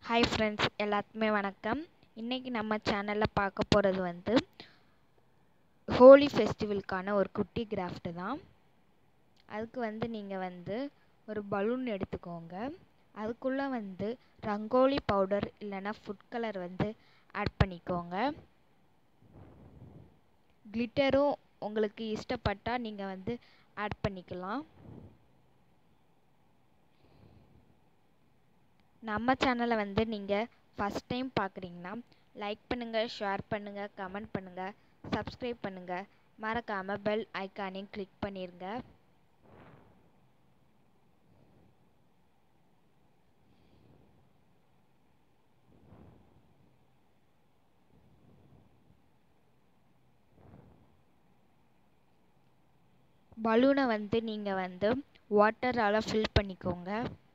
hi friends எல்லாத்துக்குமே வணக்கம் இன்றைக்கி நம்ம சேனலில் பார்க்க போகிறது வந்து ஹோலி ஃபெஸ்டிவலுக்கான ஒரு குட்டி கிராஃப்ட்டு தான் அதுக்கு வந்து நீங்கள் வந்து ஒரு பலூன் எடுத்துக்கோங்க அதுக்குள்ளே வந்து ரங்கோலி பவுடர் இல்லைன்னா ஃபுட் கலர் வந்து ஆட் பண்ணிக்கோங்க கிளிட்டரும் உங்களுக்கு இஷ்டப்பட்டால் நீங்கள் வந்து ஆட் பண்ணிக்கலாம் நம்ம சேனலை வந்து நீங்கள் ஃபஸ்ட் டைம் பார்க்குறீங்கன்னா லைக் பண்ணுங்கள் ஷேர் பண்ணுங்கள் கமெண்ட் பண்ணுங்கள் சப்ஸ்கிரைப் பண்ணுங்கள் மறக்காமல் பெல் ஐக்கானையும் கிளிக் பண்ணிடுங்க பலூனை வந்து நீங்கள் வந்து வாட்டரால் ஃபில் பண்ணிக்கோங்க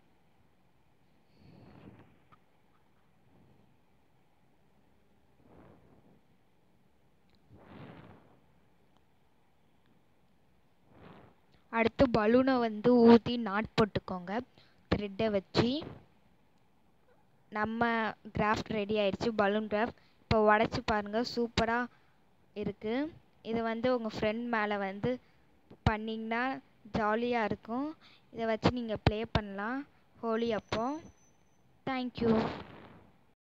அடுத்து பலூனை வந்து ஊற்றி நாட் போட்டுக்கோங்க த்ரெட்டை வச்சு நம்ம கிராஃப்ட் ரெடி ஆயிடுச்சு பலூன் கிராஃப்ட் இப்போ உடச்சி பாருங்கள் சூப்பராக இருக்குது இது வந்து உங்கள் ஃப்ரெண்ட் மேலே வந்து பண்ணிங்கன்னா ஜாலியாக இருக்கும் இதை வச்சு நீங்கள் ப்ளே பண்ணலாம் ஹோலி அப்போ தேங்க்யூ